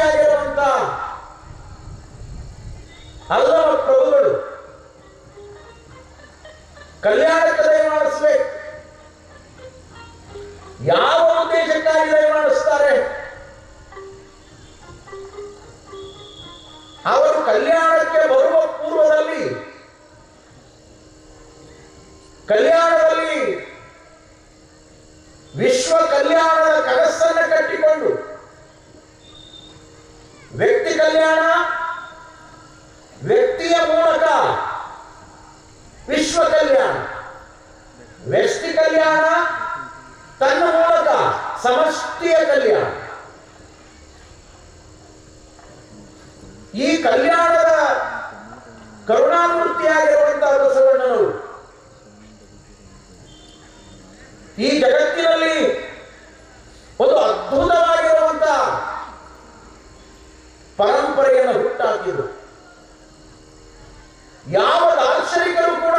ಮೂರ್ತಿಯಾಗಿರುವಂತ ಅಲ್ಲವ ಪ್ರಭುಗಳು ಕಲ್ಯಾಣಕ್ಕೆ ದಯ ಮಾಡಿಸ್ಬೇಕು ಯಾವ ಉದ್ದೇಶಕ್ಕಾಗಿ ದಯ ಮಾಡಿಸ್ತಾರೆ ಅವರು ಕಲ್ಯಾಣಕ್ಕೆ ಬರುವ ಪೂರ್ವದಲ್ಲಿ ಕಲ್ಯಾಣದಲ್ಲಿ ವಿಶ್ವ ಕಲ್ಯಾಣದ ಕನಸನ್ನು ಕಟ್ಟಿಕೊಂಡು ವ್ಯಕ್ತಿ ಕಲ್ಯಾಣ ವ್ಯಕ್ತಿಯ ಮೂಲಕ ವಿಶ್ವ ಕಲ್ಯಾಣ ವ್ಯಕ್ತಿ ಕಲ್ಯಾಣ ತನ್ನ ಮೂಲಕ ಸಮಷ್ಟಿಯ ಕಲ್ಯಾಣ ಈ ಕಲ್ಯಾಣದ ಕರುಣಾಮೂರ್ತಿಯಾಗಿರುವಂತಹ ಬಸವಣ್ಣನವರು ಈ ಜಗತ್ತಿನಲ್ಲಿ ಒಂದು ಅದ್ಭುತವಾಗಿರುವಂತಹ ಪರಂಪರೆಯನ್ನು ಹುಟ್ಟಾಕಿದ್ರು ಯಾವ ದಾರ್ಶನಿಕರು ಕೂಡ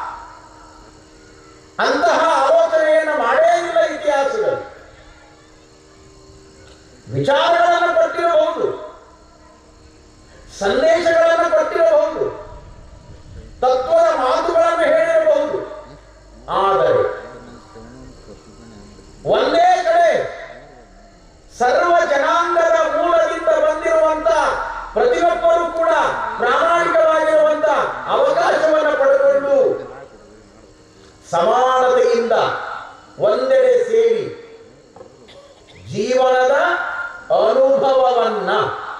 ಅಂತಹ ಆಲೋಚನೆಯನ್ನು ಮಾಡೇ ಇಲ್ಲ ಇತಿಹಾಸದಲ್ಲಿ ವಿಚಾರಗಳನ್ನು ಕೊಟ್ಟಿರಬಹುದು ಸಂದೇಶಗಳನ್ನು ಕೊಟ್ಟಿರಬಹುದು ತತ್ವದ ಮಾತುಗಳನ್ನು ಹೇಳಿರಬಹುದು ಆದರೆ ಒಂದೇ ಕಡೆ ಸರ್ವ ಜನಾಂಗದ ಮೂಲದಿಂದ ಬಂದಿರುವಂತ ಪ್ರತಿಯೊಬ್ಬರು ಕೂಡ ಪ್ರಾಮಾಣಿಕವಾಗಿರುವಂತ ಅವಕಾಶವನ್ನು ಪಡೆದುಕೊಂಡು ಸಮಾನತೆಯಿಂದ ಒಂದೆಡೆ ಸೇರಿ ಜೀವನದ ಅನುಭವವನ್ನ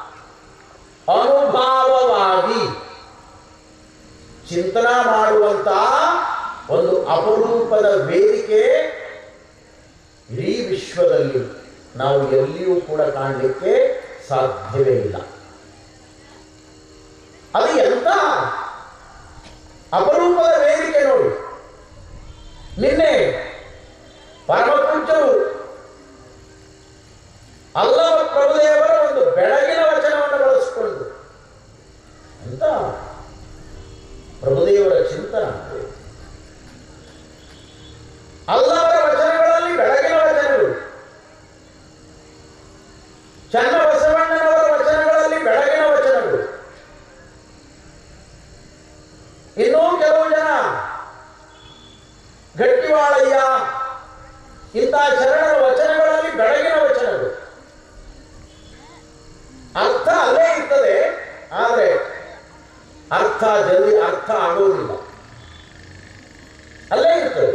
ಅನುಭಾವವಾಗಿ ಚಿಂತನ ಮಾಡುವಂತ ಒಂದು ಅಪರೂಪದ ವೇದಿಕೆ ಇಡೀ ವಿಶ್ವದಲ್ಲಿ ನಾವು ಎಲ್ಲಿಯೂ ಕೂಡ ಕಾಣಲಿಕ್ಕೆ ಸಾಧ್ಯವೇ ಇಲ್ಲ ಅದು ಎಂತ ಅಪರೂಪದ ವೇದಿಕೆ ನೋಡಿ ನಿನ್ನೆ ಪರಮಪೂಜ್ಯರು ಅಲ್ಲವ ಪ್ರಭುದೇವರ ಒಂದು ಬೆಳಗಿನ ವಚನವನ್ನು ಬಳಸಿಕೊಂಡು ಅಂತ ಪ್ರಭುದೇವರ ಚಿಂತನ ಅಲ್ಲವರ ವಚನಗಳಲ್ಲಿ ಬೆಳಗಿನ ವಚನಗಳು ಚನ್ನ ಬಸವಣ್ಣನವರ ವಚನಗಳಲ್ಲಿ ಬೆಳಗಿನ ವಚನಗಳು ಇನ್ನೂ ಕೆಲವು ಜನ ಗಟ್ಟಿವಾಳಯ್ಯ ಇಂತಹ ಶರಣರ ವಚನಗಳಲ್ಲಿ ಬೆಳಗಿನ ವಚನಗಳು ಅರ್ಥ ಅಲ್ಲೇ ಇರ್ತದೆ ಆದರೆ ಅರ್ಥ ಜಲ್ದಿ ಅರ್ಥ ಆಗೋದಿಲ್ಲ ಅಲ್ಲೇ ಇರ್ತದೆ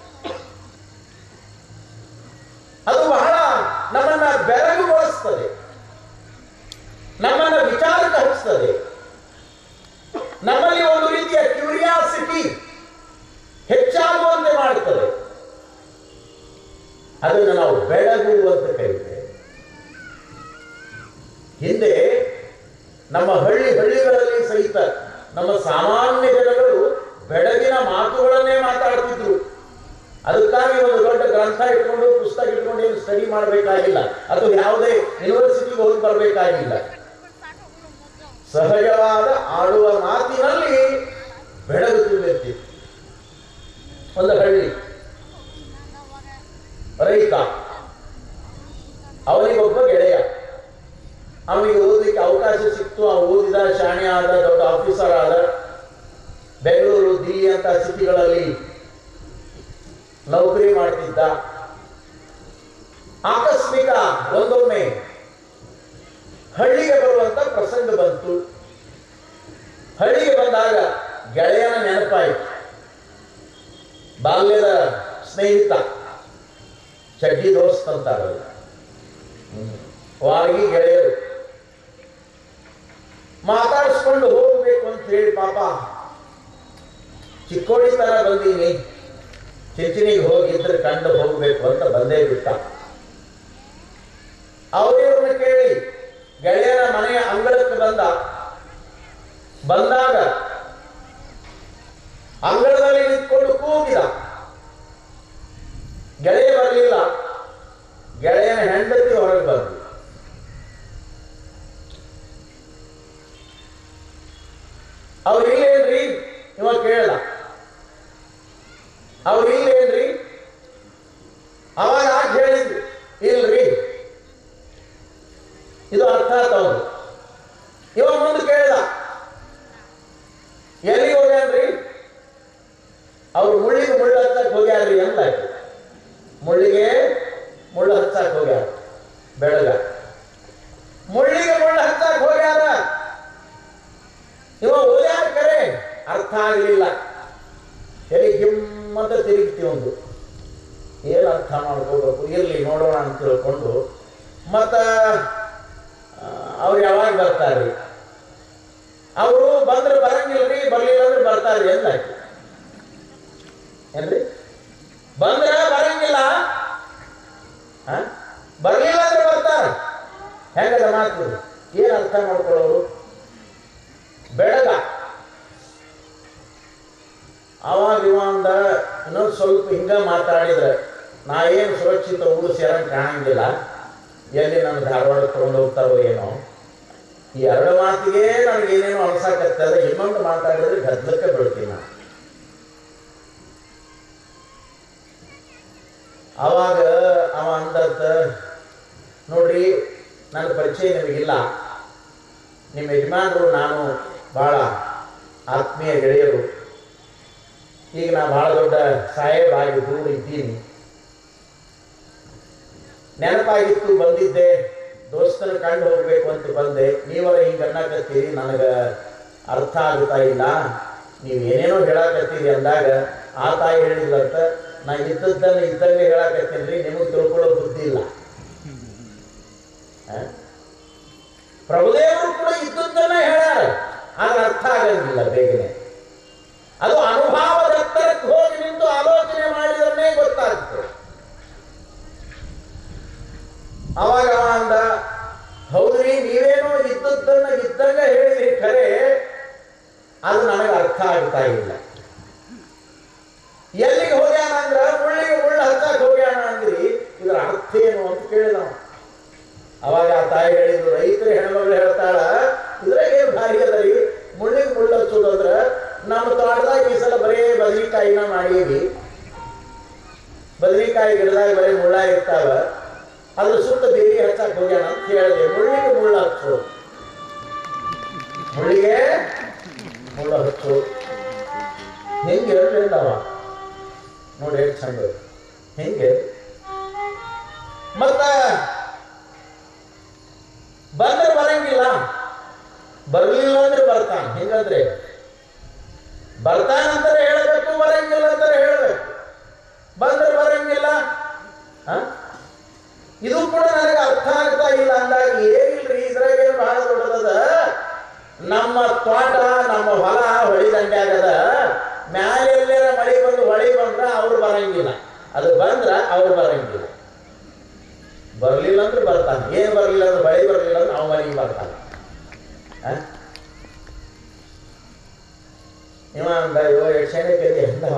ಅದು ಬಹಳ ನಮ್ಮನ್ನ ಬೆರಗುಗೊಳಿಸ್ತದೆ ನಮ್ಮನ್ನ ವಿಚಾರಕ್ಕೆ ಹಚ್ಚಿಸ್ತದೆ ನಮ್ಮಲ್ಲಿ ಒಂದು ರೀತಿಯ ಕ್ಯೂರಿಯಾಸಿಟಿ ಹೆಚ್ಚಾಗುವಂತೆ ಮಾಡುತ್ತದೆ ಅದನ್ನು ನಾವು ಬೆಳಗು ಅಂತ ಕರೀತೇವೆ ಹಿಂದೆ ನಮ್ಮ ಹಳ್ಳಿ ಹಳ್ಳಿಗಳಲ್ಲಿ ಸಹಿತ ನಮ್ಮ ಸಾಮಾನ್ಯ ಜನಗಳು ಬೆಳಗಿನ ಮಾತುಗಳನ್ನೇ ಮಾತಾಡ್ತಿದ್ರು ಅದಕ್ಕಾಗಿ ಒಂದು ದೊಡ್ಡ ಗ್ರಂಥ ಇಟ್ಕೊಂಡು ಪುಸ್ತಕ ಇಟ್ಕೊಂಡು ಏನು ಸ್ಟಡಿ ಮಾಡಬೇಕಾಗಿಲ್ಲ ಅಥವಾ ಯಾವುದೇ ಯೂನಿವರ್ಸಿಟಿಗೆ ಹೋಗಿ ಬರಬೇಕಾಗಿಲ್ಲ ಸಹಜವಾದ ಆಡುವ ಮಾತಿನಲ್ಲಿ ಬೆಳಗು ತುಂಬಿರ್ತಿತ್ತು ಒಂದು ಹಳ್ಳಿ ರೈತ ಅವನಿಗೊಬ್ಬ ಗೆಳೆಯ ಅವನಿಗೆ ಓದಲಿಕ್ಕೆ ಅವಕಾಶ ಸಿಕ್ತು ಅವನು ಓದಿದ ಶಾಣೆ ಆದ ದೊಡ್ಡ ಆಫೀಸರ್ ಆದ ಬೆಂಗಳೂರು ದಿಲ್ಲಿ ಅಂತ ಸಿಟಿಗಳಲ್ಲಿ ನೌಕರಿ ಮಾಡ್ತಿದ್ದ ಆಕಸ್ಮಿಕ ಒಂದೊಮ್ಮೆ ಹಳ್ಳಿಗೆ ಬರುವಂತ ಪ್ರಸಂಗ ಬಂತು ಹಳ್ಳಿಗೆ ಬಂದಾಗ ಗೆಳೆಯನ ನೆನಪಾಯಿತು ಬಾಲ್ಯದ ಸ್ನೇಹಿತ ಚಡ್ಡಿ ದೋಸ್ತ್ ಅಂತಾರಲ್ಲ ವಾರಗಿ ಗೆಳೆಯರು ಮಾತಾಡಿಸ್ಕೊಂಡು ಹೋಗ್ಬೇಕು ಅಂತ ಹೇಳಿ ಪಾಪ ಚಿಕ್ಕೋಡಿ ತರ ಬಂದೀನಿ ಚಿಂಚಿನಿಗೆ ಹೋಗಿದ್ರೆ ಕಂಡು ಹೋಗ್ಬೇಕು ಅಂತ ಬಂದೇ ಬಿಟ್ಟ ಅವರಿವ್ರನ್ನ ಕೇಳಿ ಗೆಳೆಯನ ಮನೆಯ ಅಂಗಳಕ್ಕೆ ಬಂದ ಬಂದಾಗ ಅಂಗಳದಲ್ಲಿ ನಿಂತ್ಕೊಂಡು ಕೂಗಿದ ಗೆಳೆಯ ಬರಲಿಲ್ಲ ಗೆಳೆಯನ ಹೆಂಡತಿ ಹೊರಗೆ ಬಂದು ಅವ್ರು ಇಲ್ಲೇನ್ರಿ ಇವ ಕೇಳ್ದ ಅವ್ರು ಇಲ್ಲೇನ್ರಿ ಅವಾಗ ಯಾಕೆ ಹೇಳಿದ್ರು ಇಲ್ರಿ ಇದು ಅರ್ಥ ಆತವ್ರು ಇವ ಮುಂದೆ ಕೇಳಿದ ಎಲ್ಲಿಗೆ ಹೋಗ್ಯಾನ್ರಿ ಅವ್ರು ಮುಳ್ಳಿಗೆ ಮುಳ್ಳು ಹಚ್ಚಕ್ ಹೋಗ್ಯಾರ್ರಿ ಅಂತ ಮುಳ್ಳಿಗೆ ಮುಳ್ಳು ಹಚ್ಚಕ್ ಹೋಗ್ಯಾರ ಬೆಳಗ ಮುಳ್ಳಿಗೆ ಮುಳ್ಳು ಹಚ್ಚಕ್ ಹೋಗ್ಯಾರ ಇವ ಓದ್ಯಾರ ಕರೆ ಅರ್ಥ ಆಗಲಿಲ್ಲ ಎಲ್ಲಿ ಹಿಮ್ಮಂತ ತಿರುಗ್ತಿ ಒಂದು ಏನು ಅರ್ಥ ಮಾಡ್ಕೋಬೇಕು ಇರಲಿ ನೋಡೋಣ ಅಂತ ತಿಳ್ಕೊಂಡು ಮತ್ತ ಆ, ಅವ್ರು ಯಾವಾಗ ಬರ್ತಾರೆ ಅವರು ಬಂದ್ರೆ ಬರಂಗಿಲ್ರಿ ಬರ್ಲಿಲ್ಲ ಅಂದ್ರೆ ಬರ್ತಾರ್ರಿ ಎಲ್ಲ ಏನ್ರಿ ಬಂದ್ರ ಬರಂಗಿಲ್ಲ ಆ? ಬರ್ಲಿಲ್ಲ ಅಂದ್ರೆ ಬರ್ತಾರ ಹೆಂಗದ ಮಾತು ಏನ್ ಅರ್ಥ ಮಾಡ್ಕೊಳ್ಳೋರು ಬೆಳಗ ಅವಾಗ ಇವ ಅಂದ ಇನ್ನೊಂದು ಸ್ವಲ್ಪ ಹಿಂಗ ಮಾತಾಡಿದ್ರೆ ನಾ ಏನು ಸುರಕ್ಷಿತ ಊರು ಸೇರಂಗ್ ಕಾಣಂಗಿಲ್ಲ ಎಲ್ಲಿ ನನ್ನ ಧಾರವಾಡ ತಗೊಂಡು ಹೋಗ್ತಾರೋ ಏನೋ ಈ ಎರಡು ಮಾತಿಗೆ ನನಗೆ ಏನೇನೋ ಅನ್ಸಾಕತ್ತದ ಇನ್ನೊಂದು ಮಾತಾಡಿದ್ರೆ ಗದ್ದಲಕ್ಕೆ ಬೀಳ್ತೀನಿ ನಾನು ಅವಾಗ ಅವ ಅಂದತ್ತ ನೋಡ್ರಿ ನನ್ನ ಪರಿಚಯ ನಿಮಗಿಲ್ಲ ನಿಮ್ಮ ಯಜಮಾನರು ನಾನು ಭಾಳ ಆತ್ಮೀಯ ಗೆಳೆಯರು ಈಗ ನಾ ಭಾಳ ದೊಡ್ಡ ಸಾಹೇಬ್ ಆಗಿ ದೂರ ಇದ್ದೀನಿ ನೆನಪಾಗಿತ್ತು ಬಂದಿದ್ದೆ ದೋಸ್ತನ ಕಂಡು ಹೋಗ್ಬೇಕು ಅಂತ ಬಂದೆ ನೀವರ ಹಿಂಗೆ ಅನ್ನಕತ್ತೀರಿ ನನಗೆ ಅರ್ಥ ಆಗ್ತಾ ಇಲ್ಲ ನೀವು ಏನೇನೋ ಹೇಳಕತ್ತೀರಿ ಅಂದಾಗ ಆ ತಾಯಿ ಹೇಳಿದ್ಲಂತ ನಾ ಇದ್ದದ್ದನ್ನು ಇದ್ದಂಗೆ ಹೇಳಕತ್ತೀನಿ ರೀ ನಿಮಗೆ ತಿಳ್ಕೊಳ್ಳೋ ಬುದ್ಧಿ ಇಲ್ಲ ಆ? ಪ್ರಭುದೇವರು ಕೂಡ ಇದ್ದದ್ದನ್ನ ಹೇಳ್ಯಾರ ಆದ್ರೆ ಅರ್ಥ ಆಗಂಗಿಲ್ಲ ಬೇಗನೆ ಅದು ಅನುಭವದ ಎತ್ತರಕ್ಕೆ ಹೋಗಿ ನಿಂತು ಆಲೋಚನೆ ಮಾಡಿದ್ರೆ ಗೊತ್ತಾಗ್ತದೆ ಅವಾಗ ಅವ ಅಂದ ಹೌದ್ರಿ ನೀವೇನೋ ಇದ್ದದ್ದನ್ನ ಇದ್ದಂಗ ಹೇಳಿದ್ರಿ ಖರೆ ಅದು ನನಗೆ ಅರ್ಥ ಆಗ್ತಾ ಇಲ್ಲ ಎಲ್ಲಿಗೆ ಹೋಗ್ಯಾನ ಅಂದ್ರ ಮುಳ್ಳಿಗೆ ಮುಳ್ಳು ಹಚ್ಚಕ್ ಹೋಗ್ಯಾನ ಅಂದ್ರಿ ಇದರ ಅರ್ಥ ಏನು ಅಂತ ಕೇಳಿದವ ಅವಾಗ ಆ ತಾಯಿ ಹೇಳಿದ್ರು ರೈತರ ಹೆಣ್ಮಗಳು ಹೇಳ್ತಾಳ ಇದ್ರಾಗ ಏನು ಭಾರಿ ಅದರಿ ಮುಳ್ಳಿಗೆ ಮುಳ್ಳು ಹಚ್ಚೋದು ಅಂದ್ರ ನಮ್ಮ ತೋಟದಾಗ ಈ ಸಲ ಬರೀ ಬದನೆಕಾಯಿನ ಮಾಡೀವಿ ಬದನೆಕಾಯಿ ಗಿಡದಾಗ ಬರೀ ಮುಳ್ಳ ಇರ್ತಾವ ಅದ್ರ ಸುತ್ತ ಬೇರೆ ಹಚ್ಚಕ್ ಹೋಗ್ಯಾನ ಅಂತ ಹೇಳಿದೆ ಮುಳ್ಳಿಗೆ ಮುಳ್ಳು ಹಚ್ಚು ಮುಳ್ಳಿಗೆ ಮುಳ್ಳು ಹಚ್ಚು ಹೆಂಗೆ ಹೇಳ್ಲಿಲ್ಲವ ನೋಡಿ ಎಷ್ಟು ಚಂದ ಹೆಂಗೆ ಮತ್ತ ಬಂದ್ರೆ ಬರಂಗಿಲ್ಲ ಬರ್ಲಿಲ್ಲ ಅಂದ್ರೆ ಬರ್ತಾನ ಹೆಂಗಂದ್ರೆ ಬರ್ತಾನಂತಾರೆ ಹೇಳಬೇಕು ಬರಂಗಿಲ್ಲ ಅಂತಾರೆ ಹೇಳಬೇಕು ಬಂದ್ರೆ ಬರಂಗಿಲ್ಲ ಆ? ಇದು ಕೂಡ ನನಗೆ ಅರ್ಥ ಆಗ್ತಾ ಇಲ್ಲ ಅಂದಾಗ ಏನಿಲ್ರಿ ಇದ್ರಾಗ ಏನು ಬಹಳ ದೊಡ್ಡದದ ನಮ್ಮ ತೋಟ ನಮ್ಮ ಹೊಲ ಹೊಳಿ ದಂಡ್ಯಾಗದ ಮ್ಯಾಲೆಲ್ಲೇರ ಮಳಿ ಬಂದು ಹೊಳಿ ಬಂದ್ರ ಅವ್ರು ಬರಂಗಿಲ್ಲ ಅದು ಬಂದ್ರ ಅವ್ರು ಬರಂಗಿಲ್ಲ ಬರ್ಲಿಲ್ಲ ಅಂದ್ರೆ ಬರ್ತಾನೆ ಏನ್ ಬರ್ಲಿಲ್ಲ ಅಂದ್ರೆ ಮಳೆ ಬರ್ಲಿಲ್ಲ ಅಂದ್ರೆ ಅವ ಮನೆಗೆ ಬರ್ತಾನೆ ಆ? ಇವ ಅಂದ ಇವ ಯಕ್ಷಣೆ ಕಲಿ ಅಂದವ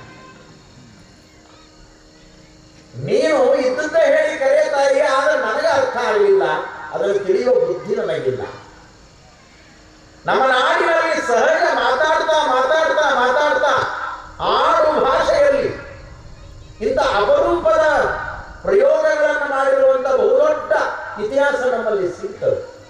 ನೀನು ಇದ್ದದ್ದ ಹೇಳಿ ಕರೆಯುತ್ತಾಯಿ ಆದ್ರೆ ನನಗೆ ಅರ್ಥ ಆಗಲಿಲ್ಲ ಅದನ್ನು ತಿಳಿಯುವ ಬುದ್ಧಿ ನನಗಿಲ್ಲ ನಮ್ಮ ನಾಡಿನಲ್ಲಿ ಸಹಜ ಮಾತಾಡ್ತಾ ಮಾತಾಡ್ತಾ ಮಾತಾಡ್ತಾ ಆಡು ಭಾಷೆಯಲ್ಲಿ ಇಂಥ ಅಪರೂಪದ ಪ್ರಯೋಗಗಳನ್ನು ಮಾಡಿರುವಂತ ಬಹುದೊಡ್ಡ ಇತಿಹಾಸ ನಮ್ಮಲ್ಲಿ ಸಿಗ್ತದೆ